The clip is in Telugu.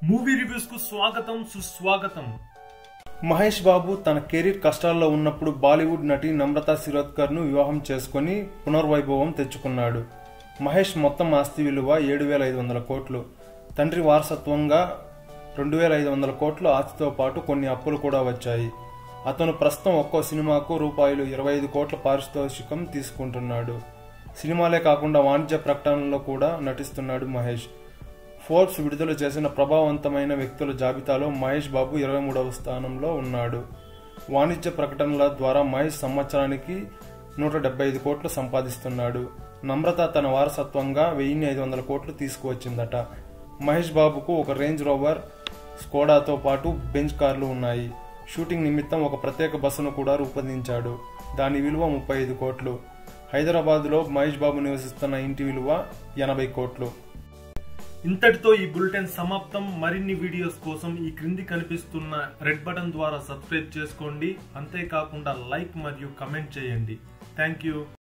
మూవీ రివ్యూస్ కు స్వాగతం సుస్వాగతం మహేష్ బాబు తన కెరీర్ కష్టాల్లో ఉన్నప్పుడు బాలీవుడ్ నటి నమ్రత శిరోద్కర్ ను వివాహం చేసుకుని పునర్వైభవం తెచ్చుకున్నాడు మహేష్ మొత్తం ఆస్తి విలువ ఏడు వేల ఐదు వందల కోట్లు తండ్రి వారసత్వంగా రెండు వేల ఐదు వందల కోట్లు ఆస్తితో పాటు కొన్ని అప్పులు కూడా వచ్చాయి అతను ప్రస్తుతం ఒక్కో సినిమాకు రూపాయలు ఇరవై ఐదు కోట్ల పారితోషికం తీసుకుంటున్నాడు సినిమాలే కాకుండా వాణిజ్య ప్రకటనలో కూడా నటిస్తున్నాడు మహేష్ ఫోర్బ్స్ విడుదల చేసిన ప్రభావవంతమైన వ్యక్తుల జాబితాలో మహేష్ బాబు ఇరవై మూడవ స్థానంలో ఉన్నాడు వాణిజ్య ప్రకటనల ద్వారా మహేష్ సంవత్సరానికి నూట డెబ్బై ఐదు కోట్లు సంపాదిస్తున్నాడు నమ్రత తన వారసత్వంగా వెయ్యి ఐదు వందల కోట్లు తీసుకువచ్చిందట మహేష్ బాబుకు ఒక రేంజ్ రోవర్ స్కోడాతో పాటు బెంచ్ కార్లు ఉన్నాయి షూటింగ్ నిమిత్తం ఒక ప్రత్యేక బస్సును కూడా రూపొందించాడు దాని విలువ ముప్పై ఐదు కోట్లు హైదరాబాద్లో మహేష్ బాబు నివసిస్తున్న ఇంటి విలువ ఎనభై కోట్లు ఇంతటితో ఈ బులెటిన్ సమాప్తం మరిన్ని వీడియోస్ కోసం ఈ క్రింది కనిపిస్తున్న రెడ్ బటన్ ద్వారా సబ్స్క్రైబ్ చేసుకోండి అంతేకాకుండా లైక్ మరియు కమెంట్ చేయండి థ్యాంక్ యూ